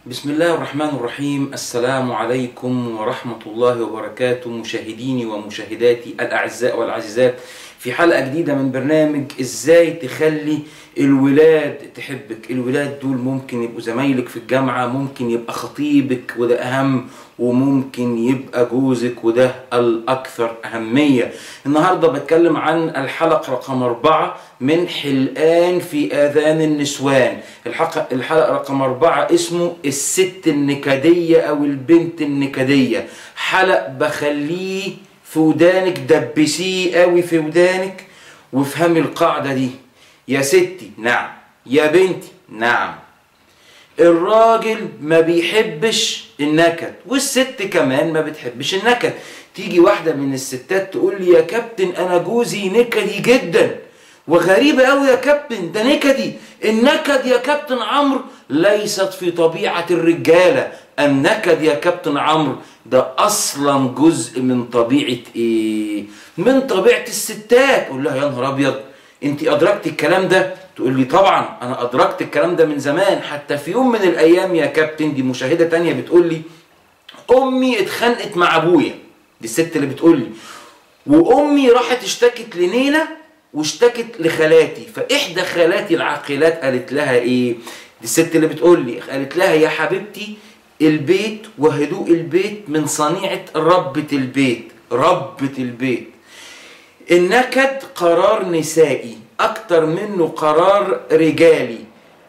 بسم الله الرحمن الرحيم السلام عليكم ورحمة الله وبركاته مشاهديني ومشاهداتي الأعزاء والعزيزات في حلقة جديدة من برنامج إزاي تخلي الولاد تحبك الولاد دول ممكن يبقوا زمايلك في الجامعة ممكن يبقى خطيبك وده أهم وممكن يبقى جوزك وده الأكثر أهمية النهاردة بتكلم عن الحلقة رقم أربعة من حلقان في آذان النسوان الحلقة, الحلقة رقم أربعة اسمه الست النكدية أو البنت النكدية حلق بخليه في ودانك دبسيه قوي في ودانك وافهمي القاعدة دي يا ستي نعم يا بنتي نعم الراجل ما بيحبش النكد والست كمان ما بتحبش النكد تيجي واحدة من الستات تقول لي يا كابتن أنا جوزي نكدي جدا وغريبة قوي يا كابتن ده نكدي النكد يا كابتن عمرو ليست في طبيعة الرجالة النكد يا كابتن عمرو ده أصلا جزء من طبيعة إيه؟ من طبيعة الستات قول لها يا نهار أبيض أنت أدركت الكلام ده تقول لي طبعا أنا أدركت الكلام ده من زمان حتى في يوم من الأيام يا كابتن دي مشاهدة تانية بتقول لي أمي اتخانقت مع أبويا دي الست اللي بتقول لي وأمي راحت اشتكت لنيلة واشتكت لخالاتي فإحدى خالاتي العاقلات قالت لها إيه دي الست اللي بتقول لي قالت لها يا حبيبتي البيت وهدوء البيت من صنيعة ربة البيت ربة البيت النكد قرار نسائي أكتر منه قرار رجالي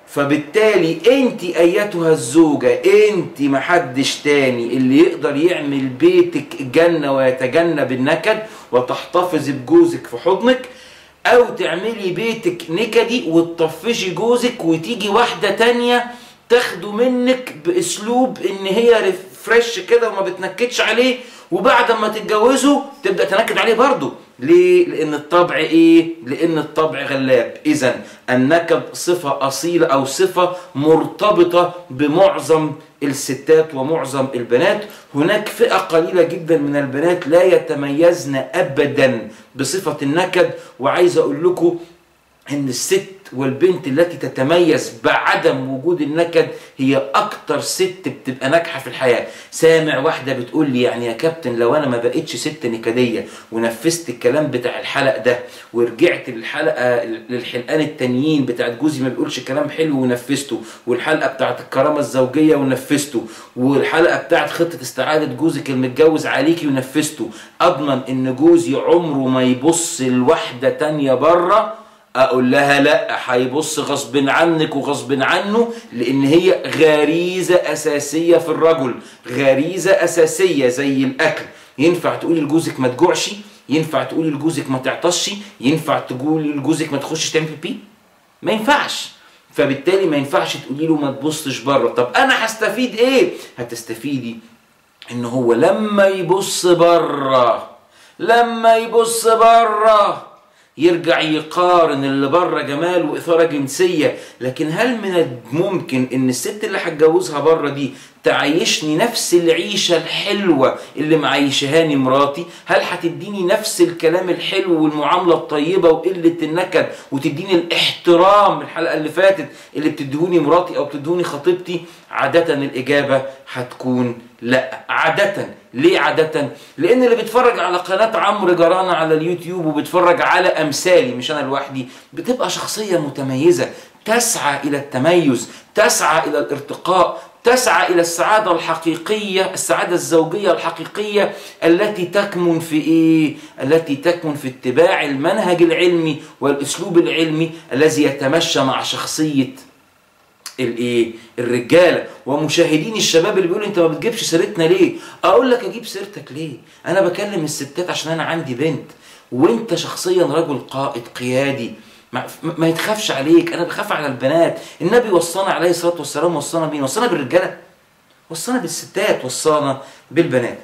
فبالتالي انت ايتها الزوجة انت محدش تاني اللي يقدر يعمل بيتك جنة ويتجنب النكد وتحتفظ بجوزك في حضنك او تعملي بيتك نكدي وتطفشي جوزك وتيجي واحدة تانية تاخده منك باسلوب ان هي فريش كده وما بتنكدش عليه وبعد ما تتجوزوا تبدا تنكد عليه برضه ليه لان الطبع ايه لان الطبع غلاب اذا النكد صفه اصيله او صفه مرتبطه بمعظم الستات ومعظم البنات هناك فئه قليله جدا من البنات لا يتميزن ابدا بصفه النكد وعايز اقول لكم ان الست والبنت التي تتميز بعدم وجود النكد هي اكتر ست بتبقى ناجحه في الحياه سامع واحده بتقول لي يعني يا كابتن لو انا ما بقتش ست نكديه ونفذت الكلام بتاع الحلق ده ورجعت للحلقه للحلقان التانيين بتاعت جوزي ما بيقولش كلام حلو ونفذته والحلقه بتاعت الكرامه الزوجيه ونفذته والحلقه بتاعت خطه استعاده جوزك المتجوز عليكي ونفذته اضمن ان جوزي عمره ما يبص لواحده تانيه بره اقول لها لا هيبص غصب عنك وغصب عنه لان هي غريزه اساسيه في الرجل غريزه اساسيه زي الاكل ينفع تقولي لجوزك ما تجوعش ينفع تقولي لجوزك ما تعطشش ينفع تقولي لجوزك ما تخشش تعمل بي ما ينفعش فبالتالي ما ينفعش تقولي له ما تبصش بره طب انا هستفيد ايه هتستفيدي ان هو لما يبص بره لما يبص بره يرجع يقارن اللي بره جمال واثاره جنسيه لكن هل من الممكن ان الست اللي هتجوزها بره دي تعيشني نفس العيشه الحلوه اللي معيشهاني مراتي هل هتديني نفس الكلام الحلو والمعامله الطيبه وقله النكد وتديني الاحترام الحلقه اللي فاتت اللي بتديهوني مراتي او بتديهوني خطيبتي عاده الاجابه هتكون لا عاده ليه عادة؟ لأن اللي بيتفرج على قناة عمرو جرانا على اليوتيوب وبيتفرج على أمثالي مش أنا لوحدي بتبقى شخصية متميزة تسعى إلى التميز تسعى إلى الارتقاء تسعى إلى السعادة الحقيقية السعادة الزوجية الحقيقية التي تكمن في إيه؟ التي تكمن في اتباع المنهج العلمي والأسلوب العلمي الذي يتمشى مع شخصية الايه الرجاله ومشاهدين الشباب اللي بيقولوا انت ما بتجيبش سيرتنا ليه اقول لك اجيب سيرتك ليه انا بكلم الستات عشان انا عندي بنت وانت شخصيا رجل قائد قيادي ما, ما يتخافش عليك انا بخاف على البنات النبي وصانا عليه الصلاه والسلام وصانا مين وصانا بالرجاله وصانا بالستات وصانا بالبنات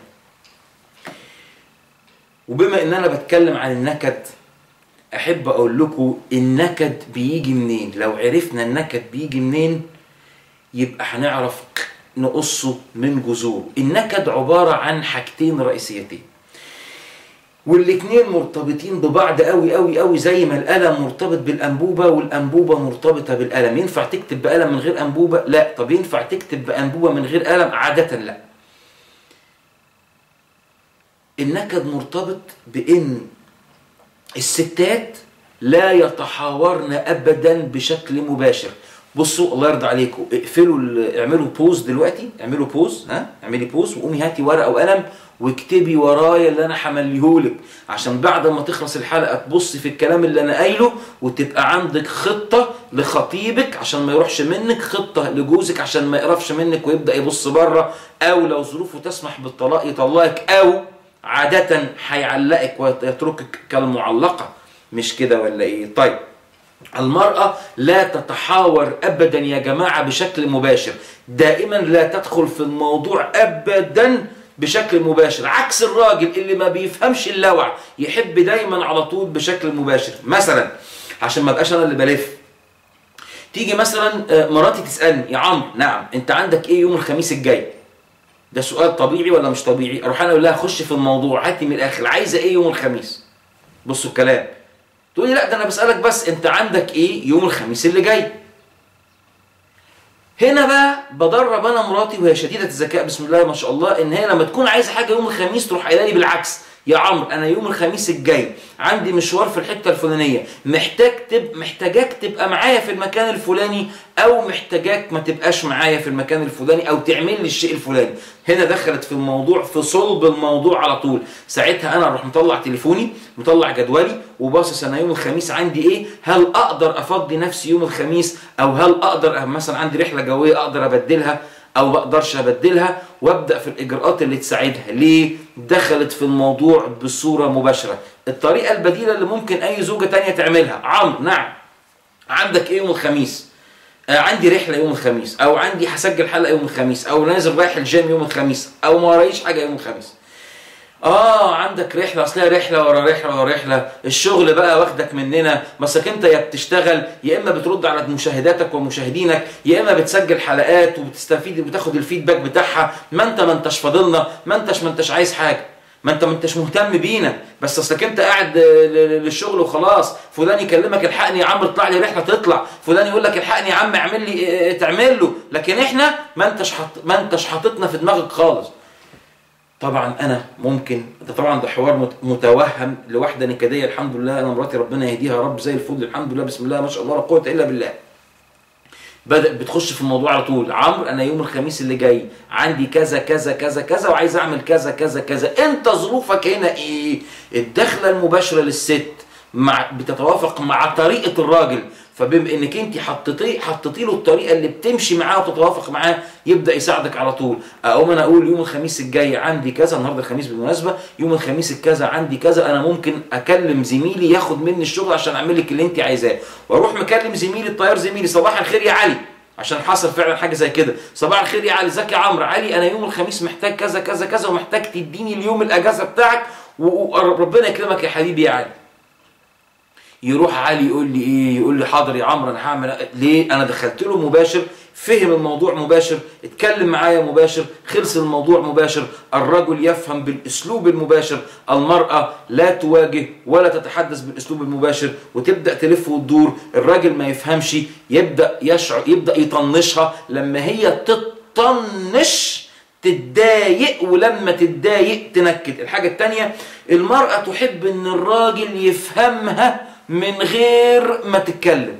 وبما ان انا بتكلم عن النكد احب اقول لكم النكد بيجي منين لو عرفنا النكد بيجي منين يبقى هنعرف نقصه من جذوره النكد عبارة عن حاجتين رئيسيتين والاتنين مرتبطين ببعض قوي قوي قوي زي ما القلم مرتبط بالانبوبه والانبوبه مرتبطه بالقلم ينفع تكتب بقلم من غير انبوبه لا طب ينفع تكتب بانبوبه من غير قلم عاده لا النكد مرتبط بان الستات لا يتحاورن ابدا بشكل مباشر بصوا الله يرضى عليكم اقفلوا ال- اعملوا بوز دلوقتي اعملوا بوز ها اعملي بوز وقومي هاتي ورقه وقلم واكتبي ورايا اللي انا همليهولك عشان بعد ما تخلص الحلقه تبصي في الكلام اللي انا قايله وتبقى عندك خطه لخطيبك عشان ما يروحش منك خطه لجوزك عشان ما يقرفش منك ويبدا يبص بره او لو ظروفه تسمح بالطلاق يطلقك او عاده هيعلقك ويتركك كالمعلقه مش كده ولا ايه طيب المرأة لا تتحاور أبدا يا جماعة بشكل مباشر دائما لا تدخل في الموضوع أبدا بشكل مباشر عكس الراجل اللي ما بيفهمش اللوع يحب دايما على طول بشكل مباشر مثلا عشان ما بقاش أنا اللي بلف تيجي مثلا آه، مراتي تسألني يا عمرو نعم أنت عندك إيه يوم الخميس الجاي ده سؤال طبيعي ولا مش طبيعي اروح انا اقول لها خش في الموضوع هاتي من الاخر عايزه ايه يوم الخميس بصوا الكلام تقول لي لا ده انا بسالك بس انت عندك ايه يوم الخميس اللي جاي هنا بقى بدرب انا مراتي وهي شديده الذكاء بسم الله ما شاء الله ان هي لما تكون عايزه حاجه يوم الخميس تروح قايله لي بالعكس يا عمرو انا يوم الخميس الجاي عندي مشوار في الحته الفلانيه محتاج تب محتاجاك تبقى معايا في المكان الفلاني او محتاجاك ما تبقاش معايا في المكان الفلاني او تعمل لي الشيء الفلاني هنا دخلت في الموضوع في صلب الموضوع على طول ساعتها انا اروح مطلع تليفوني مطلع جدولي وباصص انا يوم الخميس عندي ايه هل اقدر افضي نفسي يوم الخميس او هل اقدر مثلا عندي رحله جويه اقدر ابدلها او ما اقدرش ابدلها وابدا في الاجراءات اللي تساعدها ليه دخلت في الموضوع بصوره مباشره الطريقه البديله اللي ممكن اي زوجه تانية تعملها عمرو نعم عندك ايه يوم الخميس آه عندي رحله يوم الخميس او عندي هسجل حلقه يوم الخميس او نازل رايح الجيم يوم الخميس او ما ورايش حاجه يوم الخميس اه عندك رحله اصلها رحله ورا رحله ورا رحله الشغل بقى واخدك مننا بس انت يا بتشتغل يا اما بترد على مشاهداتك ومشاهدينك يا اما بتسجل حلقات وبتستفيد وبتاخد الفيدباك بتاعها ما انت ما انتش فاضلنا ما انتش ما انتش عايز حاجه ما انت ما انتش مهتم بينا بس اصلك انت قاعد للشغل وخلاص فلان يكلمك الحقني يا عم اطلع لي رحله تطلع فلان يقول لك الحقني يا عم اعمل لي اه تعمل له لكن احنا ما انتش حط ما انتش حاططنا في دماغك خالص طبعا انا ممكن ده طبعا ده حوار متوهم لواحده نكديه الحمد لله انا مراتي ربنا يهديها يا رب زي الفل الحمد لله بسم الله ما شاء الله لا قوه الا بالله بدأ بتخش في الموضوع على طول عمرو انا يوم الخميس اللي جاي عندي كذا كذا كذا كذا وعايز اعمل كذا كذا كذا انت ظروفك هنا ايه الدخله المباشره للست مع بتتوافق مع طريقه الراجل فبما انك انت حطيتي حطيتي له الطريقه اللي بتمشي معاه وتتوافق معاه يبدا يساعدك على طول اقوم انا اقول يوم الخميس الجاي عندي كذا النهارده الخميس بالمناسبه يوم الخميس الكذا عندي كذا انا ممكن اكلم زميلي ياخد مني الشغل عشان اعمل لك اللي انت عايزاه واروح مكلم زميلي الطيار زميلي صباح الخير يا علي عشان حصل فعلا حاجه زي كده صباح الخير يا علي ازيك يا عمرو علي انا يوم الخميس محتاج كذا كذا كذا ومحتاج تديني اليوم الاجازه بتاعك وربنا يكرمك يا حبيبي يا علي يروح علي يقول لي ايه يقول لي حاضر يا عمرو انا هعمل ليه انا دخلت له مباشر فهم الموضوع مباشر اتكلم معايا مباشر خلص الموضوع مباشر الرجل يفهم بالاسلوب المباشر المرأة لا تواجه ولا تتحدث بالاسلوب المباشر وتبدأ تلف وتدور الراجل ما يفهمش يبدأ يشعر يبدأ يطنشها لما هي تطنش تتضايق ولما تتضايق تنكد الحاجة التانية المرأة تحب ان الراجل يفهمها من غير ما تتكلم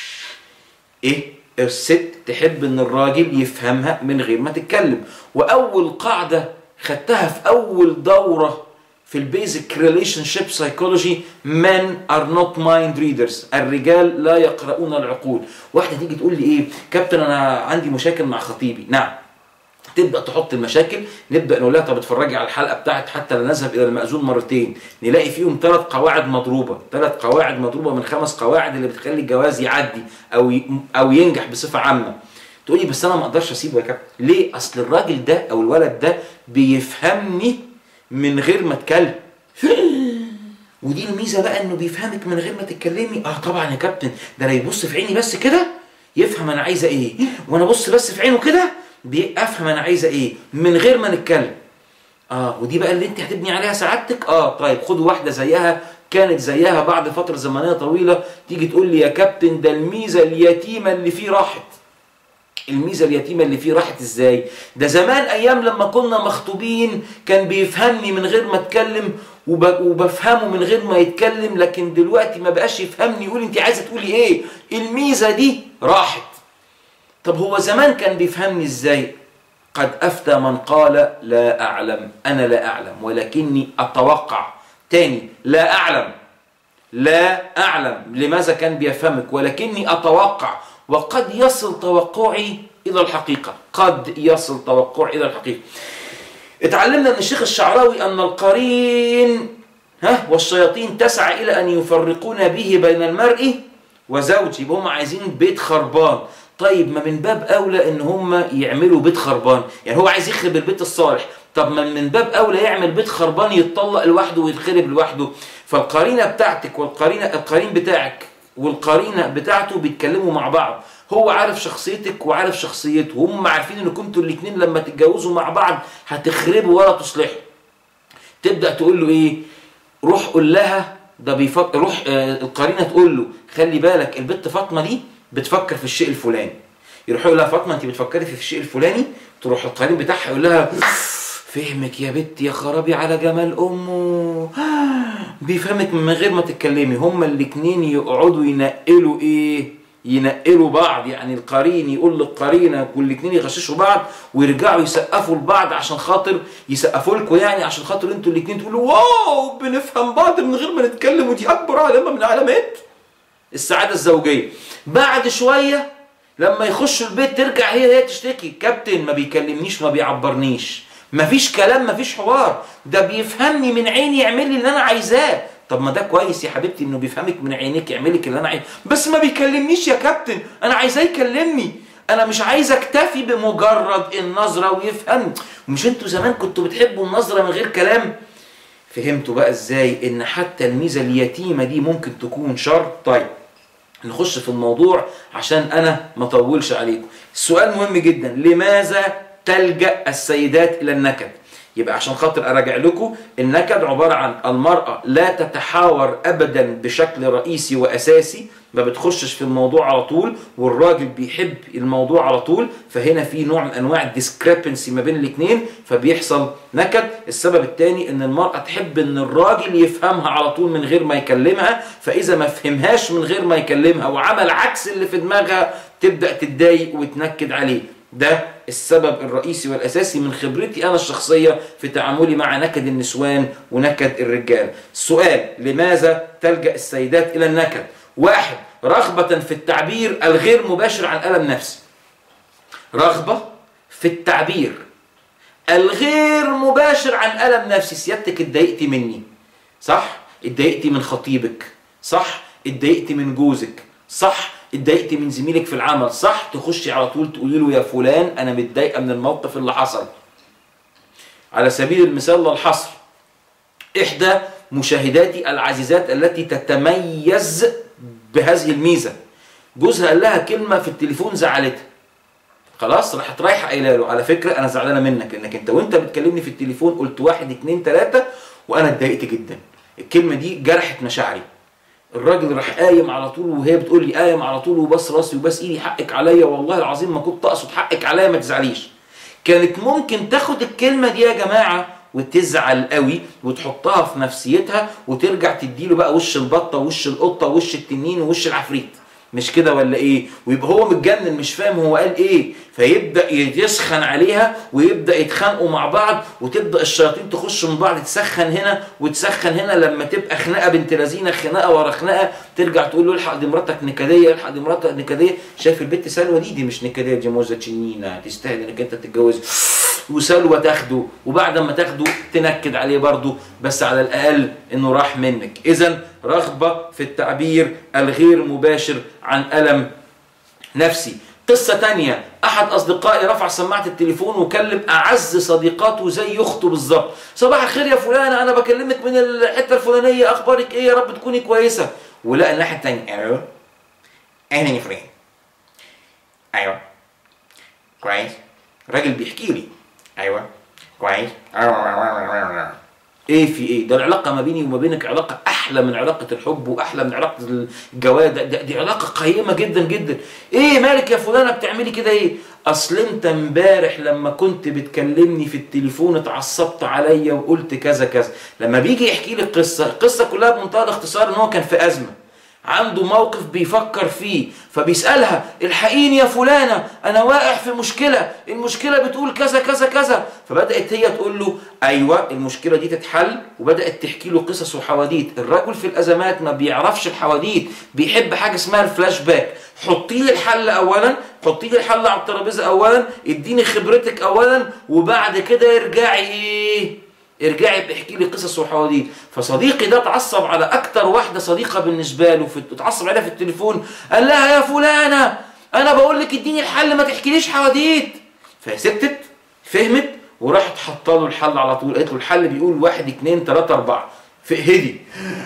ايه الست تحب ان الراجل يفهمها من غير ما تتكلم واول قاعده خدتها في اول دوره في البيزك ريليشن شيب سايكولوجي men are not mind readers الرجال لا يقرؤون العقول واحده تيجي تقول لي ايه كابتن انا عندي مشاكل مع خطيبي نعم تبدا تحط المشاكل نبدا نقول لها طب اتفرجي على الحلقه بتاعت حتى لا نذهب الى المأذون مرتين نلاقي فيهم ثلاث قواعد مضروبه ثلاث قواعد مضروبه من خمس قواعد اللي بتخلي الجواز يعدي او ي... او ينجح بصفه عامه تقول لي بس انا ما اقدرش اسيبه يا كابتن ليه اصل الراجل ده او الولد ده بيفهمني من غير ما اتكلم ودي الميزه بقى انه بيفهمك من غير ما تتكلمي اه طبعا يا كابتن ده لا يبص في عيني بس كده يفهم انا عايزه ايه وانا ابص بس في عينه كده افهم انا عايزه ايه من غير ما نتكلم اه ودي بقى اللي انت هتبني عليها سعادتك اه طيب خد واحده زيها كانت زيها بعد فتره زمنيه طويله تيجي تقول لي يا كابتن ده الميزه اليتيمه اللي فيه راحت الميزه اليتيمه اللي فيه راحت ازاي ده زمان ايام لما كنا مخطوبين كان بيفهمني من غير ما اتكلم وب- وبفهمه من غير ما يتكلم لكن دلوقتي ما بقاش يفهمني يقول انت عايزه تقولي ايه الميزه دي راحت طب هو زمان كان بيفهمني ازاي قد افتى من قال لا اعلم انا لا اعلم ولكني اتوقع تاني لا اعلم لا اعلم لماذا كان بيفهمك ولكني اتوقع وقد يصل توقعي الى الحقيقه قد يصل توقعي الى الحقيقه اتعلمنا من الشيخ الشعراوي ان القرين ها والشياطين تسعى الى ان يفرقون به بين المرء وزوجه يبقى هم عايزين بيت خربان طيب ما من باب اولى ان هم يعملوا بيت خربان يعني هو عايز يخرب البيت الصالح طب ما من باب اولى يعمل بيت خربان يتطلق لوحده ويتخرب لوحده فالقرينه بتاعتك والقرينه القرين بتاعك والقرينه بتاعته بيتكلموا مع بعض هو عارف شخصيتك وعارف شخصيته وهم عارفين ان كنتوا الاثنين لما تتجوزوا مع بعض هتخربوا ولا تصلحوا تبدا تقول له ايه روح قول لها ده بيفكر روح آه القرينه تقول له خلي بالك البت فاطمه دي بتفكر في الشيء الفلاني يروح يقول لها فاطمه انت بتفكري في الشيء الفلاني تروح القرين بتاعها يقول لها فهمك يا بنت يا خرابي على جمال امه بيفهمك من غير ما تتكلمي هما الاتنين يقعدوا ينقلوا ايه ينقلوا بعض يعني القرين يقول للقرينه والاتنين يغششوا بعض ويرجعوا يسقفوا لبعض عشان خاطر يسقفوا لكم يعني عشان خاطر انتوا الاتنين تقولوا واو بنفهم بعض من غير ما نتكلم ودي اكبر علامه من علامات السعاده الزوجيه بعد شويه لما يخشوا البيت ترجع هي هي تشتكي كابتن ما بيكلمنيش ما بيعبرنيش مفيش كلام مفيش حوار ده بيفهمني من عيني يعمل لي اللي انا عايزاه طب ما ده كويس يا حبيبتي انه بيفهمك من عينيك يعملك اللي انا عايزه بس ما بيكلمنيش يا كابتن انا عايزاه يكلمني انا مش عايز اكتفي بمجرد النظره ويفهم مش انتوا زمان كنتوا بتحبوا النظره من غير كلام فهمتوا بقى ازاي ان حتى الميزه اليتيمه دي ممكن تكون شر طيب نخش في الموضوع عشان انا ما اطولش عليكم السؤال مهم جدا لماذا تلجا السيدات الى النكد يبقى عشان خاطر اراجع لكم النكد عباره عن المراه لا تتحاور ابدا بشكل رئيسي واساسي ما بتخشش في الموضوع على طول والراجل بيحب الموضوع على طول فهنا في نوع من انواع الديسكريبنسي ما بين الاثنين فبيحصل نكد السبب الثاني ان المراه تحب ان الراجل يفهمها على طول من غير ما يكلمها فاذا ما فهمهاش من غير ما يكلمها وعمل عكس اللي في دماغها تبدا تتضايق وتنكد عليه ده السبب الرئيسي والاساسي من خبرتي انا الشخصيه في تعاملي مع نكد النسوان ونكد الرجال. السؤال لماذا تلجا السيدات الى النكد؟ واحد رغبه في التعبير الغير مباشر عن الم نفسي. رغبه في التعبير الغير مباشر عن الم نفسي، سيادتك اتضايقتي مني. صح؟ اتضايقتي من خطيبك. صح؟ اتضايقتي من جوزك. صح؟ اتضايقت من زميلك في العمل صح تخشي على طول تقولي له يا فلان انا متضايقه من الموقف اللي حصل على سبيل المثال للحصر احدى مشاهداتي العزيزات التي تتميز بهذه الميزه جوزها قال لها كلمه في التليفون زعلتها خلاص راحت رايحه قايله له على فكره انا زعلانه منك انك انت وانت بتكلمني في التليفون قلت واحد اتنين تلاته وانا اتضايقت جدا الكلمه دي جرحت مشاعري الراجل راح قايم على طول وهي بتقول لي قايم على طول وبس راسي وبس ايدي حقك عليا والله العظيم ما كنت اقصد حقك عليا ما تزعليش كانت ممكن تاخد الكلمه دي يا جماعه وتزعل قوي وتحطها في نفسيتها وترجع تديله بقى وش البطه ووش القطه ووش التنين ووش العفريت مش كده ولا ايه ويبقى هو متجنن مش فاهم هو قال ايه فيبدا يسخن عليها ويبدا يتخانقوا مع بعض وتبدا الشياطين تخش من بعض تسخن هنا وتسخن هنا لما تبقى خناقه بنت لذينه خناقه ورا خناقه ترجع تقول له الحق دي مراتك نكديه الحق دي مراتك نكديه شايف البنت سلوى دي دي مش نكديه دي موزه تشنينه تستاهل انك انت تتجوز وسلوى تاخده وبعد ما تاخده تنكد عليه برضه بس على الاقل انه راح منك اذا رغبه في التعبير الغير مباشر عن الم نفسي قصة تانية أحد أصدقائي رفع سماعة التليفون وكلم أعز صديقاته زي أخته بالظبط صباح الخير يا فلانة أنا بكلمك من الحتة الفلانية أخبارك إيه يا رب تكوني كويسة ولقى الناحية التانية ألو أهلا يا فلان أيوه كويس راجل بيحكي لي أيوه كويس ايه في ايه ده العلاقه ما بيني وما بينك علاقه احلى من علاقه الحب واحلى من علاقه الجواز ده, ده دي علاقه قيمه جدا جدا ايه مالك يا فلانه بتعملي كده ايه اصل انت امبارح لما كنت بتكلمني في التليفون اتعصبت عليا وقلت كذا كذا لما بيجي يحكي لي القصه القصه كلها بمنتهى الاختصار ان هو كان في ازمه عنده موقف بيفكر فيه فبيسألها الحقيني يا فلانة أنا واقع في مشكلة المشكلة بتقول كذا كذا كذا فبدأت هي تقول له أيوة المشكلة دي تتحل وبدأت تحكي له قصص وحواديت الرجل في الأزمات ما بيعرفش الحواديت بيحب حاجة اسمها الفلاش باك حطي لي الحل أولا حطي لي الحل على الترابيزة أولا اديني خبرتك أولا وبعد كده ارجعي إيه ارجعي بحكي لي قصص وحواديت فصديقي ده اتعصب على اكتر واحده صديقه بالنسبه له في اتعصب عليها في التليفون قال لها يا فلانه انا بقول لك اديني الحل ما تحكيليش حواديت فهي سكتت فهمت وراحت حاطه له الحل على طول قالت له الحل بيقول واحد اتنين تلاته اربعه هدي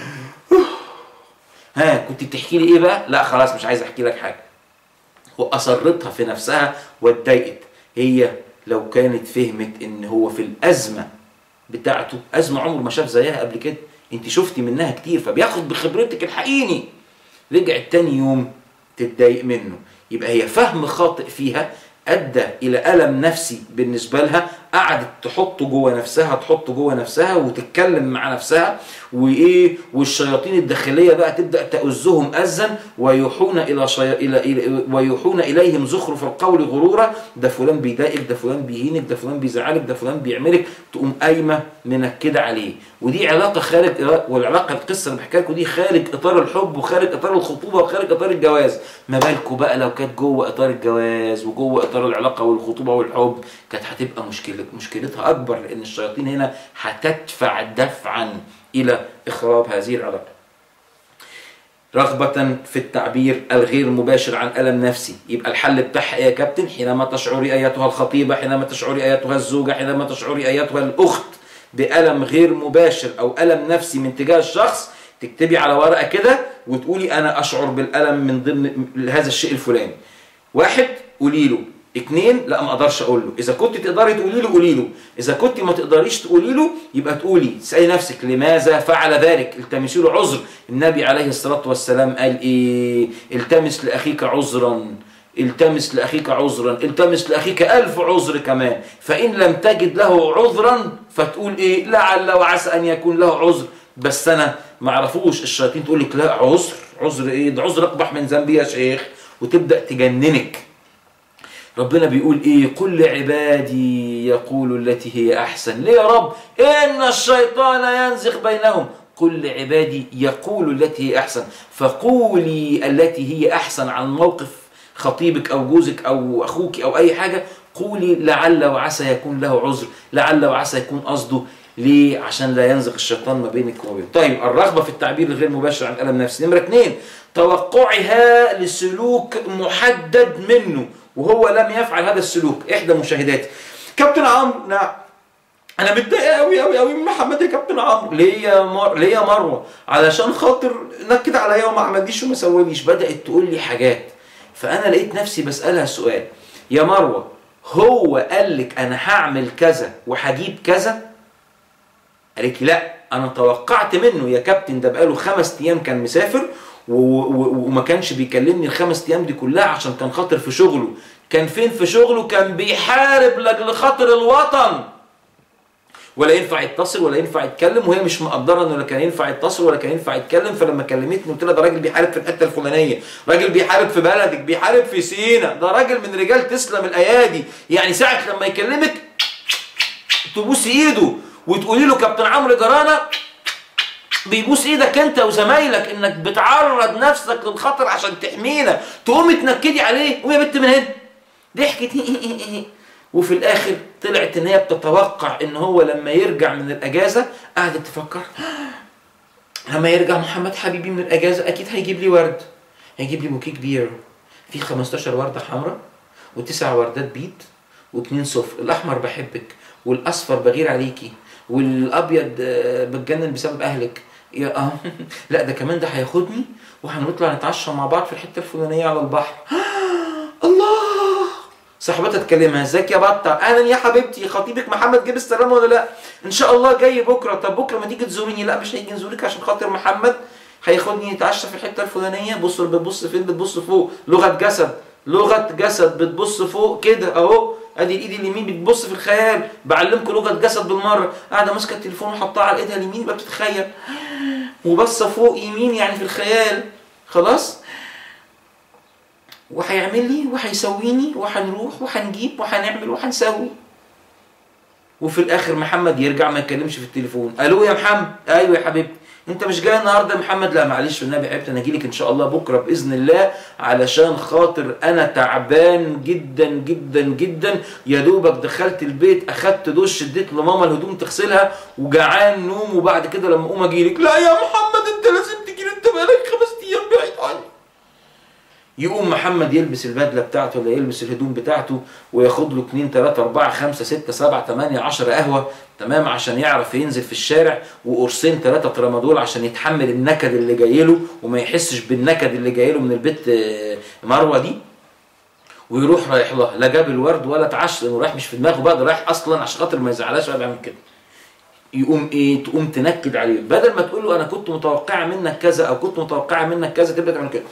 ها كنت بتحكي لي ايه بقى؟ لا خلاص مش عايز احكي لك حاجه واصرتها في نفسها واتضايقت هي لو كانت فهمت ان هو في الازمه بتاعته أزمة عمره ما شاف زيها قبل كده انت شفتي منها كتير فبياخد بخبرتك الحقيني رجعت تاني يوم تتضايق منه يبقى هي فهم خاطئ فيها ادى الى الم نفسي بالنسبه لها قعدت تحطه جوه نفسها تحطه جوه نفسها وتتكلم مع نفسها وايه والشياطين الداخليه بقى تبدا تؤزهم ازا ويوحون الى, شي... إلى... إلى ويوحون اليهم زخرف القول غرورا ده فلان بيضايقك ده فلان بيهينك ده فلان بيزعلك ده فلان بيعملك تقوم قايمه منكده عليه ودي علاقه خارج والعلاقه القصه اللي بحكي لكم دي خارج اطار الحب وخارج اطار الخطوبه وخارج اطار الجواز ما بالكم بقى لو كانت جوه اطار الجواز وجوه اطار العلاقه والخطوبه والحب كانت هتبقى مشكله مشكلتها اكبر لان الشياطين هنا هتدفع دفعا الى اخراب هذه العلاقه رغبة في التعبير الغير مباشر عن ألم نفسي يبقى الحل بتاعها يا كابتن حينما تشعري أيتها الخطيبة حينما تشعري أيتها الزوجة حينما تشعري أيتها الأخت بألم غير مباشر أو ألم نفسي من تجاه الشخص تكتبي على ورقة كده وتقولي أنا أشعر بالألم من ضمن هذا الشيء الفلاني واحد قولي له اتنين لا ما اقدرش اقول له اذا كنت تقدري تقولي له قولي له اذا كنت ما تقدريش تقولي له يبقى تقولي تسالي نفسك لماذا فعل ذلك التمسي له عذر النبي عليه الصلاه والسلام قال ايه التمس لاخيك عذرا التمس لاخيك عذرا التمس لاخيك الف عذر كمان فان لم تجد له عذرا فتقول ايه لعل وعسى ان يكون له عذر بس انا ما اعرفوش الشياطين تقول لك لا عذر عذر ايه ده عذر اقبح من ذنبي يا شيخ وتبدا تجننك ربنا بيقول ايه قل لعبادي يقول التي هي احسن ليه يا رب ان الشيطان ينزغ بينهم قل لعبادي يقول التي هي احسن فقولي التي هي احسن عن موقف خطيبك او جوزك او اخوك او اي حاجه قولي لعل وعسى يكون له عذر لعل وعسى يكون قصده ليه؟ عشان لا ينزغ الشيطان ما بينك وما بينه. طيب الرغبه في التعبير الغير مباشر عن الم نفسي. نمره اثنين توقعها لسلوك محدد منه وهو لم يفعل هذا السلوك احدى مشاهداتي كابتن عمرو نعم انا متضايق قوي قوي قوي من محمد يا كابتن عمرو ليه يا مر... ليه يا مروه علشان خاطر نكد عليا وما عمليش وما سواليش بدات تقول لي حاجات فانا لقيت نفسي بسالها سؤال يا مروه هو قال لك انا هعمل كذا وهجيب كذا قالت لي لا انا توقعت منه يا كابتن ده بقاله خمس ايام كان مسافر وما كانش بيكلمني الخمس ايام دي كلها عشان كان خاطر في شغله كان فين في شغله كان بيحارب لاجل خاطر الوطن ولا ينفع يتصل ولا ينفع يتكلم وهي مش مقدره انه لا كان ينفع يتصل ولا كان ينفع يتكلم فلما كلمتني قلت لها ده راجل بيحارب في الحته الفلانيه راجل بيحارب في بلدك بيحارب في سينا ده راجل من رجال تسلم الايادي يعني ساعه لما يكلمك تبوسي ايده وتقولي له كابتن عمرو جرانا بيبوس ايدك انت وزمايلك انك بتعرض نفسك للخطر عشان تحمينا تقومي تنكدي عليه قومي يا بنت من هنا ضحكت وفي الاخر طلعت ان هي بتتوقع ان هو لما يرجع من الاجازه قعدت تفكر لما يرجع محمد حبيبي من الاجازه اكيد هيجيب لي ورد هيجيب لي بوكيه كبير فيه 15 ورده حمراء وتسع وردات بيض واثنين صفر الاحمر بحبك والاصفر بغير عليكي والابيض بتجنن بسبب اهلك يا اه لا ده كمان ده هياخدني وهنطلع نتعشى مع بعض في الحته الفلانيه على البحر الله صاحبتها تكلمها ازيك يا بطه اهلا يا حبيبتي خطيبك محمد جيب السلامه ولا لا ان شاء الله جاي بكره طب بكره ما تيجي تزوريني لا مش هيجي نزورك عشان خاطر محمد هياخدني نتعشى في الحته الفلانيه بص بتبص فين بتبص فوق لغه جسد لغه جسد بتبص فوق كده اهو ادي الايد اليمين بتبص في الخيال بعلمكم لغه جسد بالمره قاعده ماسكه التليفون وحطها على ايدها اليمين يبقى بتتخيل وبصه فوق يمين يعني في الخيال خلاص وهيعمل لي وهيسويني وهنروح وهنجيب وهنعمل وهنسوي وفي الاخر محمد يرجع ما يتكلمش في التليفون الو يا محمد ايوه يا حبيبتي انت مش جاي النهارده يا محمد لا معلش والنبي حبيبتي انا اجيلك ان شاء الله بكره باذن الله علشان خاطر انا تعبان جدا جدا جدا يا دوبك دخلت البيت اخدت دش اديت لماما الهدوم تغسلها وجعان نوم وبعد كده لما اقوم اجيلك لا يا محمد انت لازم تجيلي انت بقالك خمس ايام بعيد عني يقوم محمد يلبس البدله بتاعته ولا يلبس الهدوم بتاعته وياخد له 2 3 4 5 6 7 8 10 قهوه تمام عشان يعرف ينزل في الشارع وقرصين ثلاثه ترامادول عشان يتحمل النكد اللي جاي له وما يحسش بالنكد اللي جاي له من البت آه، مروه دي ويروح رايح لها لا جاب الورد ولا اتعشى لانه رايح مش في دماغه بقى ده رايح اصلا عشان خاطر ما يزعلهاش ولا بيعمل كده يقوم ايه تقوم تنكد عليه بدل ما تقول له انا كنت متوقعه منك كذا او كنت متوقعه منك كذا تبدا تعمل كده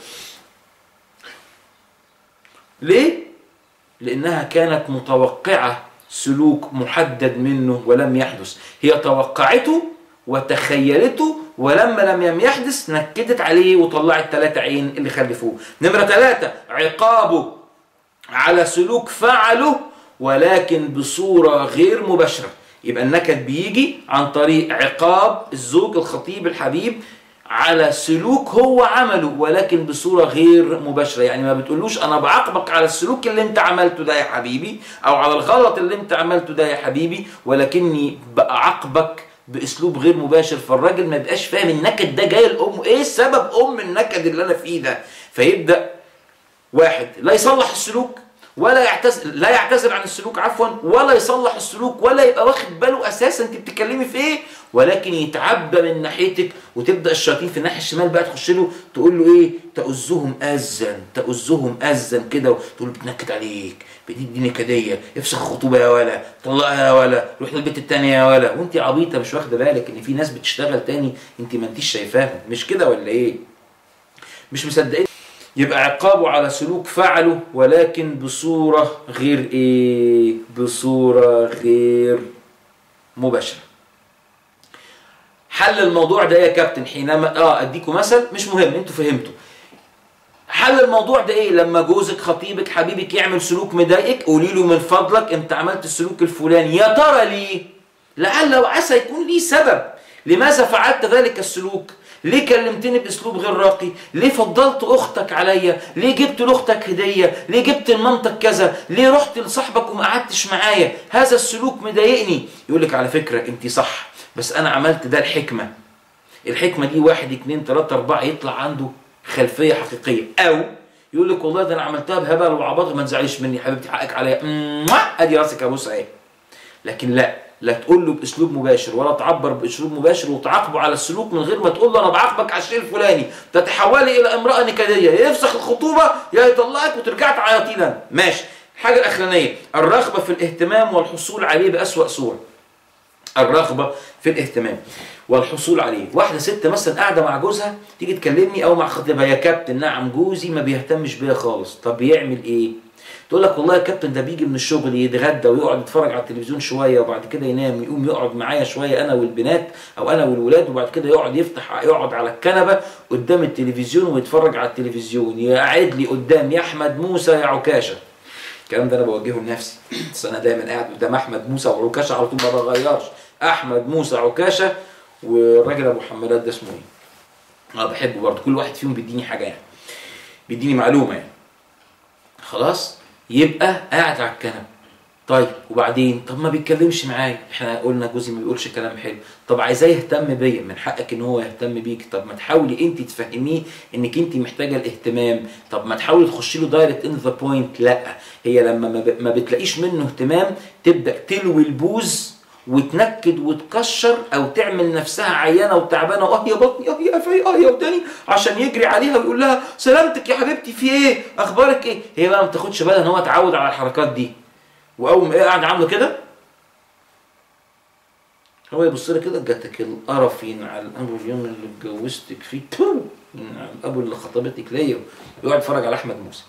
ليه؟ لأنها كانت متوقعة سلوك محدد منه ولم يحدث هي توقعته وتخيلته ولما لم يحدث نكدت عليه وطلعت ثلاثة عين اللي خلفوه نمرة ثلاثة عقابه على سلوك فعله ولكن بصورة غير مباشرة يبقى النكد بيجي عن طريق عقاب الزوج الخطيب الحبيب على سلوك هو عمله ولكن بصورة غير مباشرة يعني ما بتقولوش أنا بعاقبك على السلوك اللي أنت عملته ده يا حبيبي أو على الغلط اللي أنت عملته ده يا حبيبي ولكني بعاقبك باسلوب غير مباشر فالراجل ما يبقاش فاهم النكد ده جاي الام ايه سبب ام النكد اللي انا فيه ده فيبدا واحد لا يصلح السلوك ولا يعتذر لا يعتذر عن السلوك عفوا ولا يصلح السلوك ولا يبقى واخد باله اساسا انت بتتكلمي في ايه ولكن يتعبى من ناحيتك وتبدا الشياطين في الناحيه الشمال بقى تخش له تقول له ايه تؤزهم ازا تؤزهم ازا كده وتقول بتنكد عليك بتدي نكديه افسخ الخطوبه يا ولا طلقها يا ولا روح للبيت الثانيه يا ولا وانت عبيطه مش واخده بالك ان في ناس بتشتغل تاني انت ما انتيش شايفاهم مش كده ولا ايه مش مصدقين يبقى عقابه على سلوك فعله ولكن بصورة غير ايه بصورة غير مباشرة حل الموضوع ده يا كابتن حينما اه اديكم مثل مش مهم انتوا فهمتوا حل الموضوع ده ايه لما جوزك خطيبك حبيبك يعمل سلوك مضايقك قولي له من فضلك انت عملت السلوك الفلاني يا ترى ليه لعل وعسى يكون ليه سبب لماذا فعلت ذلك السلوك ليه كلمتني باسلوب غير راقي ليه فضلت اختك عليا ليه جبت لاختك هديه ليه جبت لمامتك كذا ليه رحت لصاحبك وما قعدتش معايا هذا السلوك مضايقني يقول لك على فكره انت صح بس انا عملت ده الحكمه الحكمه دي واحد اتنين تلاته اربعه يطلع عنده خلفيه حقيقيه او يقول لك والله ده انا عملتها بهبل وعباط ما تزعليش مني حبيبتي حقك عليا ادي راسك يا ابوس اهي لكن لا لا تقول له باسلوب مباشر ولا تعبر باسلوب مباشر وتعاقبه على السلوك من غير ما تقول له انا بعاقبك على الشيء الفلاني تتحولي الى امراه نكديه يا يفسخ الخطوبه يا يطلقك وترجع تعيطي لنا ماشي الحاجه الاخرانيه الرغبه في الاهتمام والحصول عليه باسوا صور الرغبه في الاهتمام والحصول عليه واحده ست مثلا قاعده مع جوزها تيجي تكلمني او مع خطيبها يا كابتن نعم جوزي ما بيهتمش بيا خالص طب بيعمل ايه تقول لك والله يا كابتن ده بيجي من الشغل يتغدى ويقعد يتفرج على التلفزيون شويه وبعد كده ينام يقوم يقعد معايا شويه انا والبنات او انا والولاد وبعد كده يقعد يفتح يقعد على الكنبه قدام التلفزيون ويتفرج على التلفزيون يقعد لي قدام يا احمد موسى يا عكاشه الكلام ده انا بوجهه لنفسي بس انا دايما قاعد قدام احمد موسى وعكاشه على طول ما بغيرش احمد موسى عكاشه والراجل ابو حمالات ده اسمه ايه؟ انا بحبه برضه كل واحد فيهم بيديني حاجه يعني بيديني معلومه يعني خلاص يبقى قاعد على الكنبه طيب وبعدين طب ما بيتكلمش معايا احنا قلنا جوزي ما بيقولش كلام حلو طب عايزاه يهتم بيا من حقك ان هو يهتم بيك طب ما تحاولي انت تفهميه انك انت محتاجه الاهتمام طب ما تحاولي تخشي له دايركت ان ذا بوينت لا هي لما ما بتلاقيش منه اهتمام تبدا تلوي البوز وتنكد وتكشر او تعمل نفسها عيانه وتعبانه اه يا بطني اه يا قفاي اه يا وداني عشان يجري عليها ويقول لها سلامتك يا حبيبتي في ايه اخبارك ايه هي بقى ما بتاخدش بالها ان هو اتعود على الحركات دي واول ما ايه قاعد عامله كده هو يبص لها كده جاتك القرف ينعل ابو اليوم اللي اتجوزتك فيه تو ينعل ابو اللي خطبتك ليا يقعد يتفرج على احمد موسى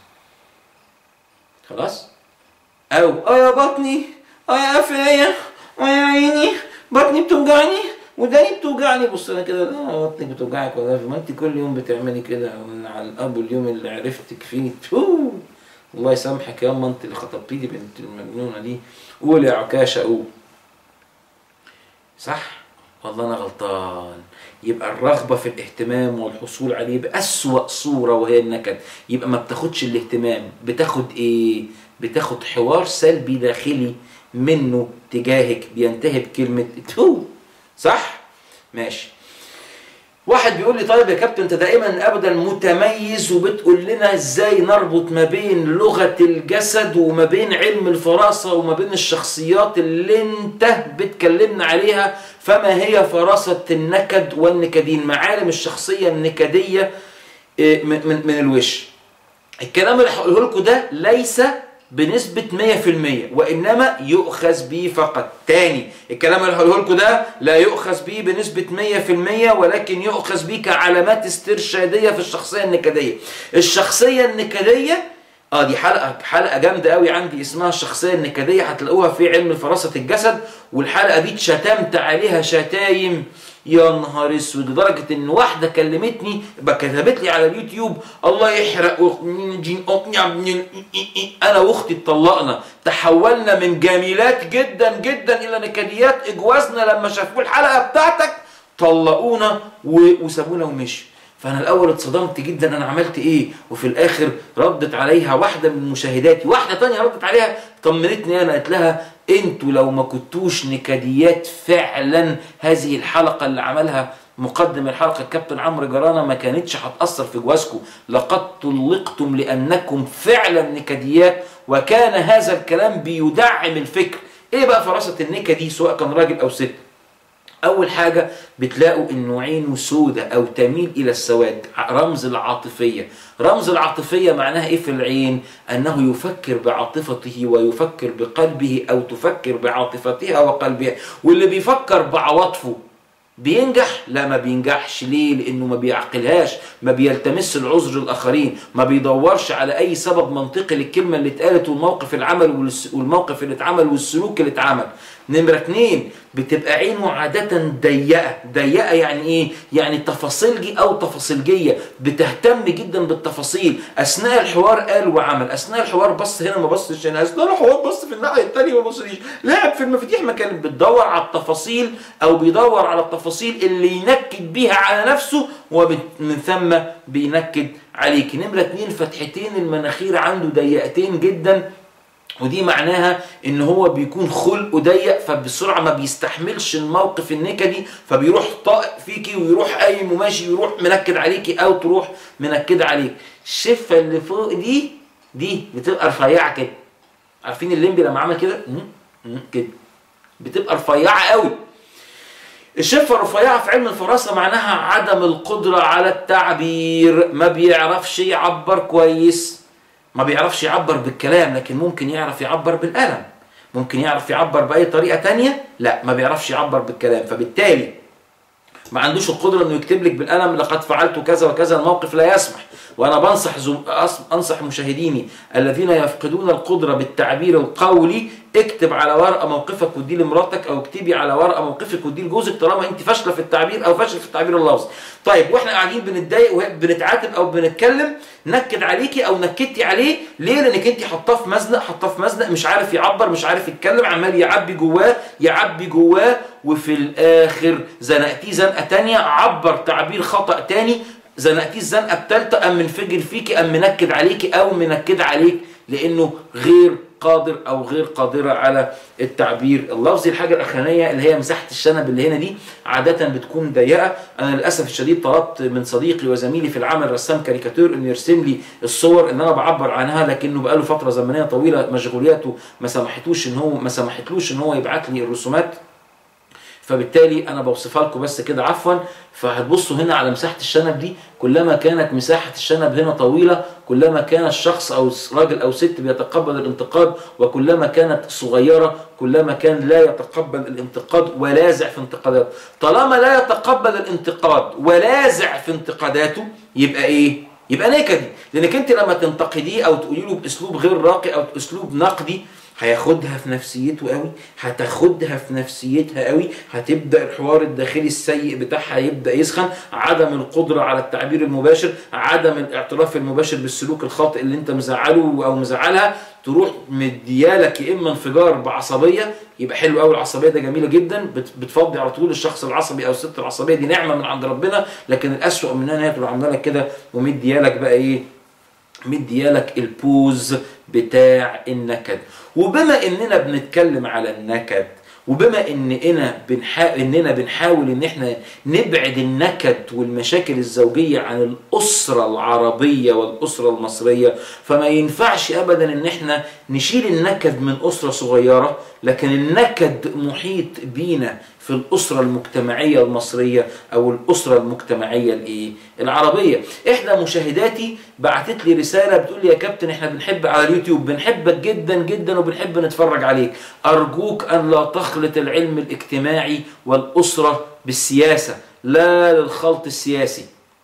خلاص او اه يا بطني اه يا قفايا اه يا عيني بطني بتوجعني وداني بتوجعني بص انا كده لا بطنك بتوجعك ولا ما انت كل يوم بتعملي كده على الاب اليوم اللي عرفتك فيه تو الله يسامحك يا اما انت اللي خطبتي لي بنت المجنونه دي قول يا عكاشه قول صح والله انا غلطان يبقى الرغبه في الاهتمام والحصول عليه باسوا صوره وهي النكد يبقى ما بتاخدش الاهتمام بتاخد ايه بتاخد حوار سلبي داخلي منه تجاهك بينتهي بكلمه تو صح ماشي واحد بيقول لي طيب يا كابتن انت دائما ابدا متميز وبتقول لنا ازاي نربط ما بين لغه الجسد وما بين علم الفراسه وما بين الشخصيات اللي انت بتكلمنا عليها فما هي فراسه النكد والنكدين معالم الشخصيه النكديه اه، من من من الوش الكلام اللي هقوله لكم ده ليس بنسبة 100% وإنما يؤخذ به فقط تاني الكلام اللي هقوله لكم ده لا يؤخذ به بنسبة 100% ولكن يؤخذ به كعلامات استرشادية في الشخصية النكدية الشخصية النكدية اه دي حلقة حلقة جامدة قوي عندي اسمها الشخصية النكدية هتلاقوها في علم فراسة الجسد والحلقة دي اتشتمت عليها شتايم يا نهار اسود لدرجه ان واحده كلمتني بقى كتبت لي على اليوتيوب الله يحرق جين انا واختي اتطلقنا تحولنا من جميلات جدا جدا الى نكديات اجوازنا لما شافوا الحلقه بتاعتك طلقونا و- وسابونا ومشوا فانا الاول اتصدمت جدا انا عملت ايه وفي الاخر ردت عليها واحده من مشاهداتي واحده تانية ردت عليها طمنتني انا قالت لها انتوا لو ما كنتوش نكديات فعلا هذه الحلقه اللي عملها مقدم الحلقه الكابتن عمرو جرانا ما كانتش هتاثر في جوازكم لقد طلقتم لانكم فعلا نكديات وكان هذا الكلام بيدعم الفكر ايه بقى فراسه النكدي دي سواء كان راجل او ست أول حاجة بتلاقوا إنه عينه سودة أو تميل إلى السواد رمز العاطفية رمز العاطفية معناها إيه في العين؟ أنه يفكر بعاطفته ويفكر بقلبه أو تفكر بعاطفتها وقلبها واللي بيفكر بعواطفه بينجح؟ لا ما بينجحش ليه؟ لأنه ما بيعقلهاش ما بيلتمس العذر الآخرين ما بيدورش على أي سبب منطقي للكلمة اللي اتقالت والموقف العمل والس- والموقف اللي اتعمل والسلوك اللي اتعمل نمرة اتنين بتبقى عينه عادة ضيقة ضيقة يعني ايه؟ يعني تفاصيلجي او تفاصيلجية بتهتم جدا بالتفاصيل اثناء الحوار قال وعمل اثناء الحوار بص هنا ما بصش هنا اثناء الحوار بص في الناحية التانية ما بصليش لعب في المفاتيح ما كانت بتدور على التفاصيل او بيدور على التفاصيل اللي ينكد بيها على نفسه ومن ثم بينكد عليك نمرة اتنين فتحتين المناخير عنده ضيقتين جدا ودي معناها ان هو بيكون خلقه ضيق فبسرعه ما بيستحملش الموقف النكدي فبيروح طائق فيكي ويروح قايم وماشي ويروح منكد عليكي او تروح منكده عليك الشفه اللي فوق دي دي بتبقى رفيعه كده عارفين الليمبي لما عمل كده مم، مم، كده بتبقى رفيعه قوي الشفة الرفيعة في علم الفراسة معناها عدم القدرة على التعبير ما بيعرفش يعبر كويس ما بيعرفش يعبر بالكلام لكن ممكن يعرف يعبر بالقلم ممكن يعرف يعبر بأي طريقة تانية لا ما بيعرفش يعبر بالكلام فبالتالي ما عندوش القدرة انه يكتب لك بالقلم لقد فعلت كذا وكذا الموقف لا يسمح وانا بنصح زم... أص- انصح مشاهديني الذين يفقدون القدرة بالتعبير القولي اكتب على ورقة موقفك ودي لمراتك او اكتبي على ورقة موقفك ودي لجوزك طالما انت فاشلة في التعبير او فاشل في التعبير اللفظي طيب واحنا قاعدين بنتضايق وبنتعاتب او بنتكلم نكد عليكي او نكدتي عليه ليه لانك انت حطاه في مزنق حطاه في مزنق مش عارف يعبر مش عارف يتكلم عمال يعبي جواه يعبي جواه وفي الاخر زنقتيه زنقه تانية عبر تعبير خطا تاني زنقتيه الزنقه الثالثه قام منفجر فيكي قام منكد عليكي او منكد عليك لانه غير قادر او غير قادره على التعبير اللفظي الحاجه الاخرانيه اللي هي مساحه الشنب اللي هنا دي عاده بتكون ضيقه انا للاسف الشديد طلبت من صديقي وزميلي في العمل رسام كاريكاتير انه يرسم لي الصور اللي انا بعبر عنها لكنه بقاله فتره زمنيه طويله مشغولياته ما سمحتوش ان هو ما سمحتلوش ان هو يبعت لي الرسومات فبالتالي انا بوصفها لكم بس كده عفوا فهتبصوا هنا على مساحه الشنب دي كلما كانت مساحه الشنب هنا طويله كلما كان الشخص او راجل او ست بيتقبل الانتقاد وكلما كانت صغيره كلما كان لا يتقبل الانتقاد ولازع في انتقاداته طالما لا يتقبل الانتقاد ولازع في انتقاداته يبقى ايه يبقى نكدي لانك انت لما تنتقديه او تقولي له باسلوب غير راقي او اسلوب نقدي هياخدها في نفسيته قوي هتاخدها في نفسيتها قوي هتبدا الحوار الداخلي السيء بتاعها يبدا يسخن عدم القدره على التعبير المباشر عدم الاعتراف المباشر بالسلوك الخاطئ اللي انت مزعله او مزعلها تروح مديالك يا اما انفجار بعصبيه يبقى حلو قوي العصبيه ده جميله جدا بت- بتفضي على طول الشخص العصبي او الست العصبيه دي نعمه من عند ربنا لكن الاسوأ منها ان هي تبقى عامله لك كده ومديالك بقى ايه مديالك البوز بتاع النكد وبما اننا بنتكلم على النكد وبما اننا بنحا... اننا بنحاول ان احنا نبعد النكد والمشاكل الزوجيه عن الاسره العربيه والاسره المصريه فما ينفعش ابدا ان احنا نشيل النكد من اسره صغيره لكن النكد محيط بينا في الاسره المجتمعيه المصريه او الاسره المجتمعيه الايه العربيه احدى مشاهداتي بعتت لي رساله بتقول لي يا كابتن احنا بنحب على اليوتيوب بنحبك جدا جدا وبنحب نتفرج عليك ارجوك ان لا تخلط العلم الاجتماعي والاسره بالسياسه لا للخلط السياسي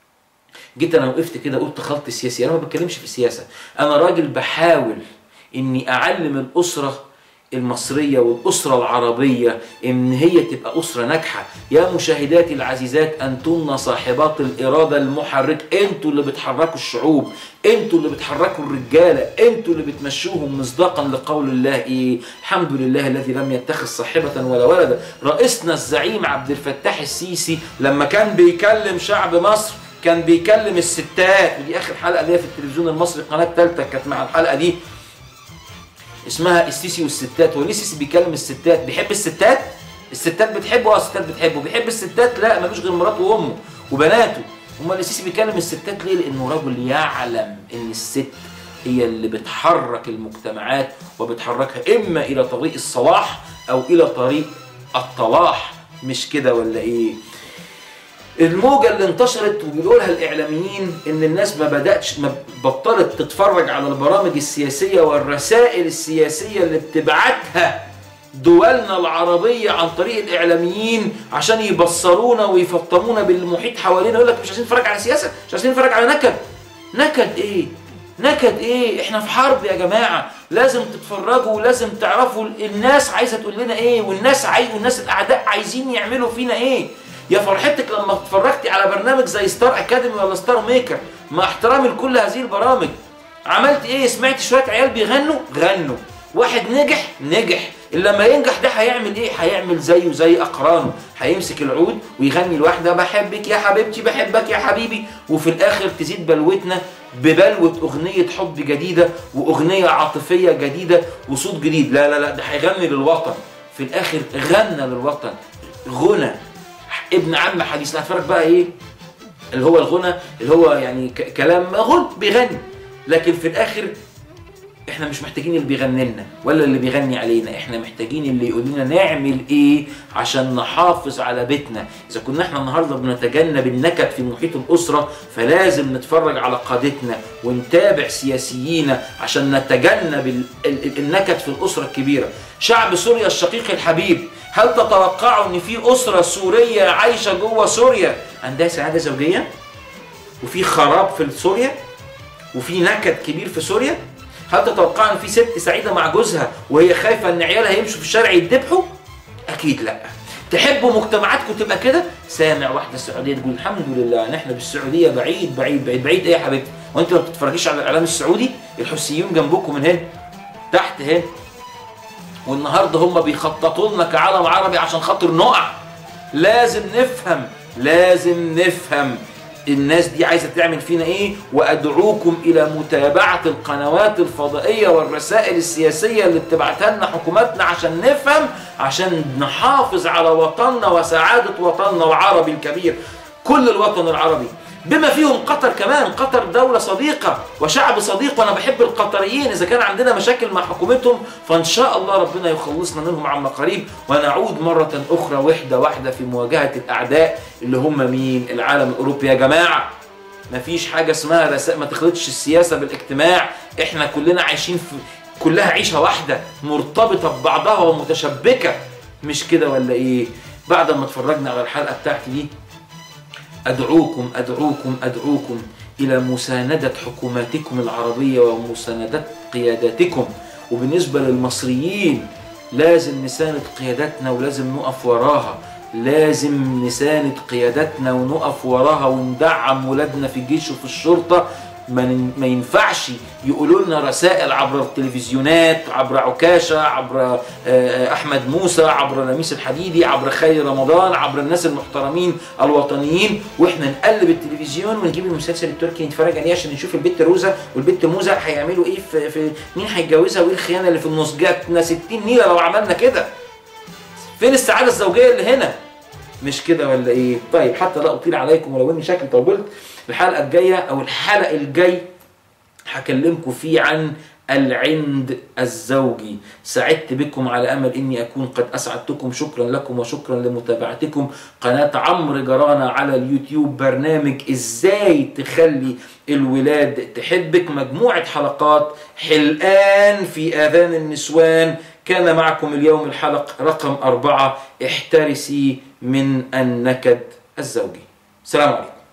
جيت انا وقفت كده قلت خلط سياسي انا ما بتكلمش في السياسه انا راجل بحاول اني اعلم الاسره المصرية والأسرة العربية إن هي تبقى أسرة ناجحة يا مشاهداتي العزيزات أنتن صاحبات الإرادة المحرك أنتوا اللي بتحركوا الشعوب أنتوا اللي بتحركوا الرجالة أنتوا اللي بتمشوهم مصداقا لقول الله إيه الحمد لله الذي لم يتخذ صاحبة ولا ولدا رئيسنا الزعيم عبد الفتاح السيسي لما كان بيكلم شعب مصر كان بيكلم الستات ودي اخر حلقه ليا في التلفزيون المصري القناه الثالثه كانت مع الحلقه دي اسمها السيسي والستات هو ليه السيسي بيكلم الستات بيحب الستات الستات بتحبه اه الستات بتحبه بيحب الستات لا ملوش غير مراته وامه وبناته امال السيسي بيكلم الستات ليه لانه رجل يعلم ان الست هي اللي بتحرك المجتمعات وبتحركها اما الى طريق الصلاح او الى طريق الطلاح مش كده ولا ايه الموجة اللي انتشرت وبيقولها الإعلاميين إن الناس ما بدأتش ما بطلت تتفرج على البرامج السياسية والرسائل السياسية اللي بتبعتها دولنا العربية عن طريق الإعلاميين عشان يبصرونا ويفطمونا بالمحيط حوالينا يقول لك مش عايزين نتفرج على سياسة مش عايزين نتفرج على نكد نكد إيه؟ نكد ايه احنا في حرب يا جماعه لازم تتفرجوا ولازم تعرفوا الناس عايزه تقول لنا ايه والناس عايز والناس الاعداء عايزين يعملوا فينا ايه يا فرحتك لما اتفرجتي على برنامج زي ستار اكاديمي ولا ستار ميكر مع احترامي لكل هذه البرامج عملت ايه سمعت شويه عيال بيغنوا غنوا واحد نجح نجح اللي لما ينجح ده هيعمل ايه هيعمل زيه زي اقرانه هيمسك العود ويغني لواحده بحبك يا حبيبتي بحبك يا حبيبي وفي الاخر تزيد بلوتنا ببلوة أغنية حب جديدة وأغنية عاطفية جديدة وصوت جديد لا لا لا ده هيغني للوطن في الآخر غنى للوطن غنى ابن عم حديث لا هتفرج بقى ايه اللي هو الغنى اللي هو يعني ك- كلام غن بيغني لكن في الاخر احنا مش محتاجين اللي بيغني لنا ولا اللي بيغني علينا احنا محتاجين اللي يقول لنا نعمل ايه عشان نحافظ على بيتنا اذا كنا احنا النهارده بنتجنب النكد في محيط الاسره فلازم نتفرج على قادتنا ونتابع سياسيينا عشان نتجنب ال- ال- ال- النكد في الاسره الكبيره شعب سوريا الشقيق الحبيب هل تتوقعوا ان في اسره سوريه عايشه جوه سوريا عندها سعاده زوجيه وفي خراب في سوريا وفي نكد كبير في سوريا هل تتوقع ان في ست سعيده مع جوزها وهي خايفه ان عيالها يمشوا في الشارع يتذبحوا اكيد لا تحبوا مجتمعاتكم تبقى كده سامع واحده سعوديه تقول الحمد لله ان احنا بالسعوديه بعيد بعيد بعيد بعيد ايه يا حبيبتي وانت ما بتتفرجيش على الاعلام السعودي الحوثيين جنبكم من هنا تحت هنا والنهارده هم بيخططوا لنا كعالم عربي عشان خاطر نقع لازم نفهم لازم نفهم الناس دي عايزه تعمل فينا ايه وادعوكم الى متابعه القنوات الفضائيه والرسائل السياسيه اللي بتبعتها لنا حكوماتنا عشان نفهم عشان نحافظ على وطننا وسعاده وطننا العربي الكبير كل الوطن العربي بما فيهم قطر كمان قطر دولة صديقة وشعب صديق وأنا بحب القطريين إذا كان عندنا مشاكل مع حكومتهم فإن شاء الله ربنا يخلصنا منهم عما قريب ونعود مرة أخرى وحدة واحدة في مواجهة الأعداء اللي هم مين العالم الأوروبي يا جماعة مفيش حاجة اسمها رسائل ما تخلطش السياسة بالاجتماع احنا كلنا عايشين في كلها عيشة واحدة مرتبطة ببعضها ومتشبكة مش كده ولا ايه بعد ما اتفرجنا على الحلقة بتاعتي دي أدعوكم أدعوكم أدعوكم إلى مساندة حكوماتكم العربية ومساندة قياداتكم وبالنسبة للمصريين لازم نساند قياداتنا ولازم نقف وراها لازم نساند قياداتنا ونقف وراها وندعم ولادنا في الجيش وفي الشرطة ما ما ينفعش يقولوا لنا رسائل عبر التلفزيونات عبر عكاشة عبر أحمد موسى عبر لميس الحديدي عبر خير رمضان عبر الناس المحترمين الوطنيين واحنا نقلب التلفزيون ونجيب المسلسل التركي نتفرج عليه عشان نشوف البت روزة والبت موزة هيعملوا ايه في, في مين هيتجوزها وايه الخيانة اللي في النص جاتنا 60 نيلة لو عملنا كده فين السعادة الزوجية اللي هنا مش كده ولا ايه طيب حتى لا اطيل عليكم ولو اني شكلي طولت الحلقه الجايه او الحلقه الجاي هكلمكم فيه عن العند الزوجي سعدت بكم على امل اني اكون قد اسعدتكم شكرا لكم وشكرا لمتابعتكم قناه عمرو جرانا على اليوتيوب برنامج ازاي تخلي الولاد تحبك مجموعه حلقات حلقان في اذان النسوان كان معكم اليوم الحلق رقم أربعة احترسي من النكد الزوجي السلام عليكم